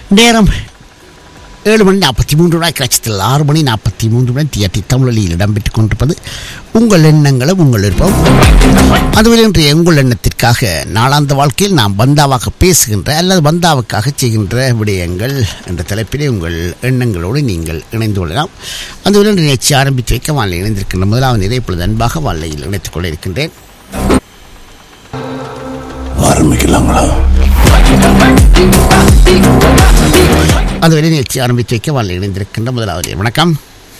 நேரம் ஏழு மணி நாற்பத்தி மூன்று விழா கட்சத்தில் ஆறு மணி நாற்பத்தி மூன்று மணி தியேட்டி தமிழொலியில் இடம்பெற்றுக் கொண்டிருப்பது உங்கள் எண்ணங்களும் உங்கள் விருப்பம் அதுவில் இன்றைய உங்கள் எண்ணத்திற்காக நாளாந்த வாழ்க்கையில் நாம் பந்தாவாக பேசுகின்ற அல்லது பந்தாவுக்காக செய்கின்ற விடயங்கள் என்ற தலைப்பிலே உங்கள் எண்ணங்களோடு நீங்கள் இணைந்து கொள்ளலாம் அதுவில் இன்று நிகழ்ச்சி ஆரம்பித்து வைக்க வானிலை இணைந்திருக்கின்ற முதலாவது நிறை இப்பொழுது அன்பாக வானிலையில் இணைத்துக் கொள்ள இருக்கின்றேன் ஆரம்பிக்கலாங்களா அதுவரை நிகழ்ச்சி ஆரம்பித்து வைக்க வானிலை இணைந்திருக்கின்ற முதலாவது வணக்கம்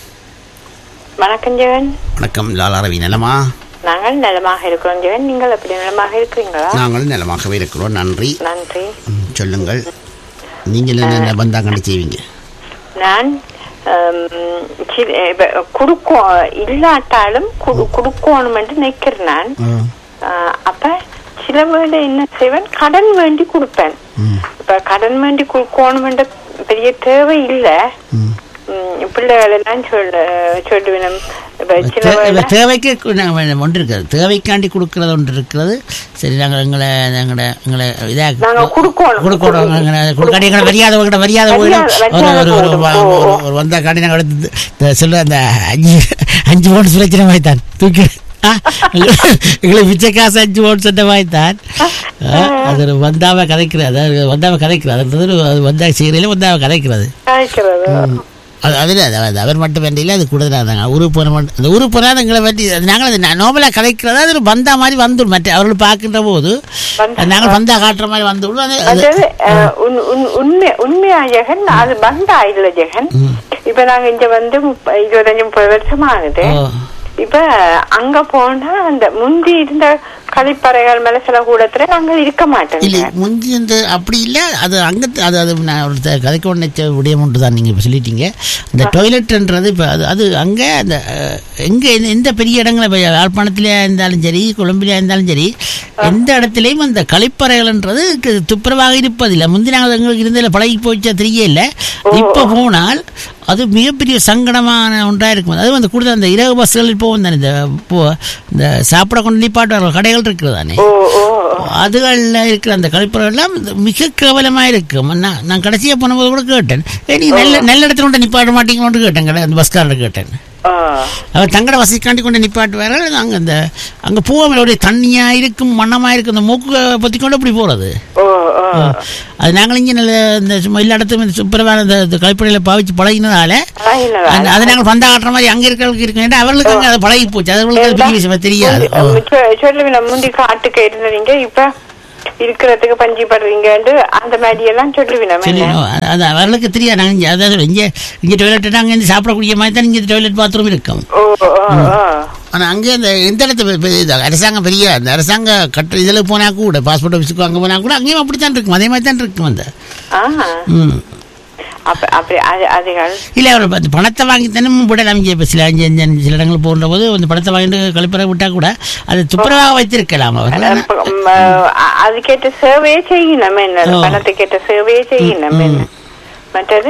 வணக்கம் ஜெகன் வணக்கம் லாலா ரவி நலமா நாங்கள் நலமாக இருக்கிறோம் ஜெகன் நீங்கள் எப்படி நலமாக இருக்கிறீங்களா நாங்களும் நலமாகவே இருக்கிறோம் நன்றி நன்றி ம், சொல்லுங்கள் நீங்கள் என்ன பந்தா கண்டு செய்வீங்க நான் ஹம், சி- இப்ப குடுக்கோ இல்லாட்டாலும் குடு- குடுக்கணும் என்று நினைக்கிறேன் நான் ஆஹ், அப்ப சில வேளை என்ன செய்வேன் கடன் வேண்டி கொடுப்பேன் ம், இப்ப கடன் வேண்டி கொடுக்கணும் என்ற பெரிய தேவை இல்ல ம். ம், பிள்ளைகள் எல்லாம் சொல்ல சொல்லுவேன் இப்ப சில தே- வேளை தேவைக்கு கு- நாங்க ஒன்று இருக்கிறது தேவைக்காண்டி கொடுக்கறது ஒன்று இருக்கிறது சரி நாங்கள் எங்களை எங்களை எங்களை இதாக நாங்க குடுக்கணும். கொடுக்கணும் எங்களை கொடுக்காட்டி எங்களை மரியாதை உங்கள்கிட்ட மரியாதை போயிடும் மரியாதை- ஒரு ஒரு ஒரு மரியாதை ஒரு- போயிடும். ஒரு- ஒரு வந்த காட்டி நாங்கள் எடுத்து இந்த சொல்ல அந்த அஞ்சு அஞ்சு ஓட்ஸ் பிரச்சனை மாதிரி தான் தூக்கி ஆ, எங்களை பிச்சை காசு அஞ்சு ஓட்ஸ் அந்த மாதிரி தான் ஆ, அது ஒரு வந்தாவை கதைக்கிறது அதாவது வந்தாவை கதைக்கிறது அது ஒரு அது வந்தா செய்கிறதில வந்தாவை கதைக்கிறது காய்க்கிறது அது அதில் அது அவர் மட்டும் வேண்டியில அது கூடுதலாக இருந்தாங்க ஊருக்கு போன மட்டும் அந்த ஊருக்கு போனால் எங்களை வேண்டி அது நாங்கள் அது நோபலாக கதைக்கிறதா அது ஒரு பந்தா மாதிரி வந்துடும் மற்ற அவர்கள் பார்க்கின்ற போது பந்தா. அது நாங்கள் பந்தா காட்டுற மாதிரி வந்துவிடும் அது அது அதாவது அஹ், உண்- உண்- உண்மை உண்மையா ஜெகன் அது பந்தா இல்ல ஜெகன் இப்ப நாங்க இங்க வந்து முப்ப- இருபத்தஞ்சு முப்பது வருஷம் ஆகுது ஓ. இப்ப அங்க போனா அந்த முந்தி இருந்த கழிப்பறைகள் மேல சில கூடத்துல நாங்க இருக்க மாட்டோம் இல்லை முந்தி இந்த அப்படி இல்லை அது அங்கே அது அது நான் ஒரு த- கதைக்க உடனே விடியம் ஒன்று தான் நீங்கள் இப்போ சொல்லிட்டீங்க அந்த டாய்லெட்ன்றது இப்போ அது அது அங்கே அந்த எங்கே எந்த பெரிய இடங்களை இப்போ யாழ்ப்பாணத்திலே இருந்தாலும் சரி கொழும்பிலே இருந்தாலும் சரி எந்த இடத்துலையும் அந்த கழிப்பறைகள்ன்றது கு- துப்புரவாக இருப்பதில்லை முந்தி நாங்கள் எங்களுக்கு இருந்ததில் பழகி போச்சா தெரியல இப்போ போனால் அது மிகப்பெரிய சங்கடமான ஒன்றாக இருக்கும் அதுவும் அந்த கூடுதல் அந்த இரவு பஸ்கள் இப்போ தானே இந்த இப்போ இந்த சாப்பிட கொண்டு நிப்பாட்டுவார்கள் கடைகள் இருக்கிறதானே ஓ ஓ அதுகளில் இருக்கிற அந்த கழிப்பறை எல்லாம் மிக கேவலமாக இருக்கும் நான் நான் கடைசியாக போனபோது கூட கேட்டேன் ஏ நீ நல்ல நல்ல இடத்துல கொண்டு நிப்பாட்ட மாட்டீங்களோன்னு கேட்டேன் கடை அந்த பஸ்காரர் கேட்டேன் ஆ. அவர் தங்கட வசதிக்காண்டி கொண்டு நிப்பாட்டுவார்கள் அங்கே அந்த அங்கே போகாமல் ஒரே தண்ணியாக இருக்கும் மண்ணமாக இருக்கும் அந்த மூக்கு பற்றி கொண்டு அப்படி போகிறது ஓ ஓ அது நாங்கள் இங்கே நல்ல இந்த சும்மா எல்லா இடத்தும் இந்த சுப்பரமான இந்த இந்த கழிப்பறையில் பாவிச்சு பழகினதால பழகினதால. அந்த- அதை நாங்கள் பந்தா காட்டுற மாதிரி அங்கே இருக்கிறவங்களுக்கு இருக்கு ஏன்னா அவர்களுக்கு அங்கே அது பழகி போச்சு அது அவர்களுக்கு அது பெரிய விஷயமா தெரியாது ஓ. சொ- சொல்லுங்க முந்தி காட்டுக்கு இருந்தீங்க இப்ப இருக்கிறதுக்கு பஞ்சு படுறீங்கன்னு அந்த மாதிரி எல்லாம் சொல்லுவினம் சரி ஓ, அது- அது அவர்களுக்கு தெரியாது நாங்கள் இங்கே அதாவது இங்கே இங்கே டாய்லெட் நாங்கள் இங்கே சாப்பிடக்கூடிய மாதிரி தான் இங்கே டாய்லெட் பாத்ரூம் இருக்கும் ஓ ஓ ஓ ஆனால் அங்கே இந்த எந்த இடத்துல பெ- பெ- இது அரசாங்கம் பெரிய அந்த அரசாங்க கட்ட இதில் போனால் கூட பாஸ்போர்ட் ஆஃபீஸுக்கு அங்கே போனால் கூட அங்கேயும் அப்படி தான் இருக்கும் அதே மாதிரி தான் இருக்கும் அந்த ஆ ம் அப்ப அப்படி அது அதுகள் இல்லை அவர் அந்த பணத்தை வாங்கி தினமும் விடலாம் இங்கே இப்போ சில அஞ்சு அஞ்சு அஞ்சு சில இடங்கள் போகிற போது அந்த பணத்தை வாங்கிட்டு கழிப்பறை விட்டால் கூட அது துப்புரவாக வைத்திருக்கலாம் அவர் அப்ப, ம், அ- அதுக்கேற்ற சேவையே செய்யணும் என்ன ஓ. பணத்துக்கேற்ற சேவையே செய்யணும் என்ன மற்றது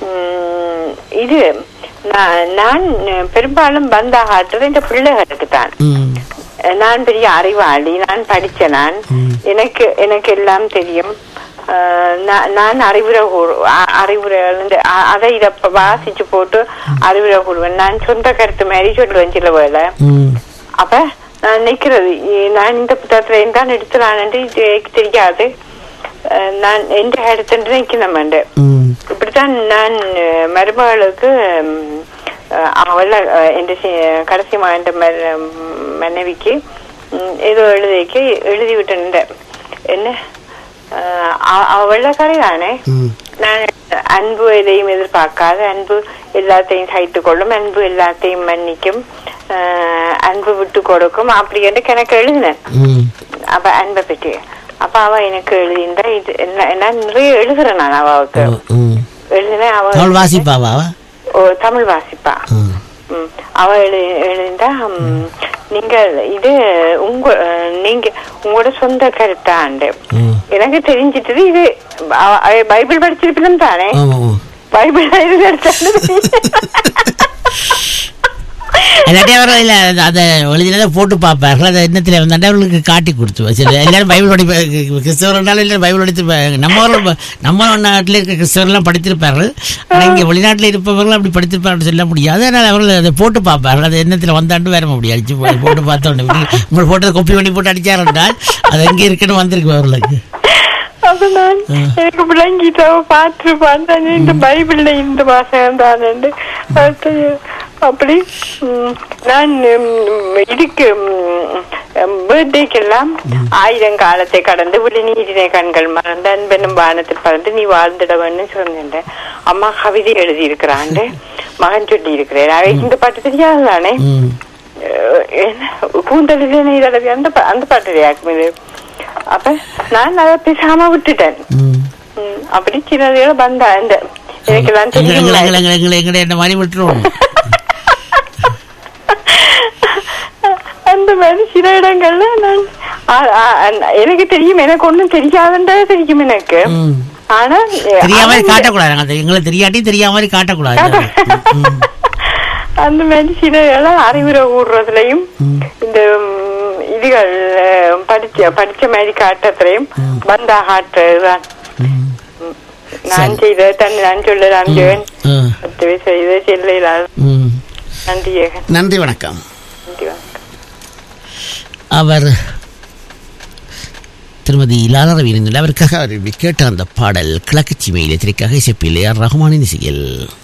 ம், இது நான் நான் பெரும்பாலும் பந்தாக ஆட்டுறது இந்த பிள்ளைகளுக்கு தான் ம் நான் பெரிய அறிவாளி நான் படிச்ச நான் எனக்கு எனக்கு எல்லாம் தெரியும் அஹ், நான் நான் அறிவுரை கூறு அ- அறிவுரை வந்து அ- அதை இதை ப- வாசிச்சு போட்டு அறிவுரை கூறுவேன் நான் சொந்த கருத்து மாதிரி சொல்லுவேன் சில வேளை ம் அப்ப நான் நிக்கிறது இ- நான் இந்த புத்தகத்துல இருந்தான் எடுத்துலான்னு எனக்கு தெரியாது அஹ், நான் எந்த இடத்துல நிக்கணும் ம் இப்படித்தான் நான் அஹ், மருமகளுக்கு ம், அஹ், அவள அஹ், என் சி- கடைசி மாண்ட மனைவிக்கு ம், ஏதோ எழுதிக்கு எழுதி விட்டேன் என்ன அஹ், அவ- அவ வெள்ளக்காரி தானே ம் நான் அன்பு எதையும் எதிர்பார்க்காத அன்பு எல்லாத்தையும் சகித்து கொள்ளும் அன்பு எல்லாத்தையும் மன்னிக்கும் அஹ், அன்பு விட்டு கொடுக்கும் அப்படி என்று எனக்கு எழுதினேன் ம் அப்ப அன்பை பற்றி அப்ப அவ எனக்கு எழுதியிருந்தா இது என்ன நான் நிறைய எழுதுறேன் நான் அவளுக்கு ம் எழுதினேன் அவ அவள் வாசிப்பாவா அவ? ஓ தமிழ் வாசிப்பா ம் ம். அவ எழு எழுந்தா ம், நீங்கள் இது உங்க அஹ், நீங்க உங்களோட சொந்த கருத்தாண்டு ம் எனக்கு தெரிஞ்சிட்டது இது அவ- அவ பைபிள் படிச்சிருப்பிலும் தானே ஆமாம் ஆமாம் பைபிள் எழுதி எடுத்தாண்டு இல்லாட்டி அவர் இல்லை அதை எழுதினதை போட்டு பார்ப்பார்கள் அதை எண்ணத்தில் வந்தாண்டா அவர்களுக்கு காட்டி கொடுத்து சரி எல்லாரும் பைபிள் படி கிறிஸ்தவர்களாலும் இல்லை பைபிள் படித்து நம்ம ஊர்ல- நம்ம நாட்டில் இருக்க கிறிஸ்தவர்கள்லாம் படித்திருப்பார்கள் ஆனால் இங்கே வெளிநாட்டில் இருப்பவர்கள் அப்படி படித்திருப்பார்கள் சொல்ல முடியாது அதனால் அவர்கள் அதை போட்டு பார்ப்பார்கள் அது எண்ணத்தில் வந்தாண்டு வேற முடியாது அடிச்சு போ- போட்டு பார்த்தோன்னே உங்களை போட்டதை கொப்பி பண்ணி போட்டு அடிச்சார் என்றால் அது எங்கே இருக்குன்னு வந்திருக்கு அவர்களுக்கு அப்ப நான் எனக்கு விளங்கிட்டு அவ பார்த்துருப்பான் தானே இந்த பைபிள்ல இந்த வாசகம் தானே அப்படி ம், நான் ம், இதுக்கு பர்த்டேக்கெல்லாம் ஆயிரம் காலத்தை கடந்து விழிநீரினை கண்கள் மறந்து அன்பெனும் வானத்தில் பறந்து நீ வாழ்ந்துடவன்னு சொன்னேன் அம்மா கவிதை எழுதி இருக்கிறாண்டு மகன் சொல்லி இருக்கிறேன் அவருக்கு இந்த பாட்டு தெரியாது தானே ம் கூந்தலிலே நீ தடவி அந்த பா- அந்த பாட்டு யாருக்கும் இது அப்ப நான் அதை பேசாம விட்டுட்டேன் ம் ம், அப்படி சின்னதுல வந்தா இந்த எனக்கெல்லாம் எங்களை எங்களை தெரியுங்களா எங்களை எங்களை எங்களை எங்களை என்ன மாதிரி விட்டுருவோம் அந்த மாதிரி சில இடங்கள்ல நான் ஆ- ஆ- ஆ- எனக்கு தெரியும் எனக்கு ஒண்ணும் தெரியாதுன்றே தெரியும் எனக்கு ம் ஆனா தெரியாம அவங்க- காட்டக்கூடாது நாங்க எங்களுக்கு தெரியாட்டி தெரியாம மாதிரி காட்டக்கூடாது ம், அந்த மாதிரி சில எல்லாம் அறிவுரை கூடுறதுலயும் இந்த ம், இதுகள் அஹ், படிச்ச படிச்ச மாதிரி காட்டுறதுலயும் பந்தா காட்டுறதுதான் ம், நான் செய்த தன் நான் சொல்ல நான் ஜெகன் ம், மற்றவை செய்த செல்லையில ம். நன்றி ஜெகன் நன்றி வணக்கம் நன்றி வணக்கம் அவர் திருமதி லாலரவி அவருக்காக அவர் கேட்ட அந்த பாடல் கிழக்கு சிமையிலே திரைக்காக இசைப்பில் ஆர் ரஹ்மானின் இசையில்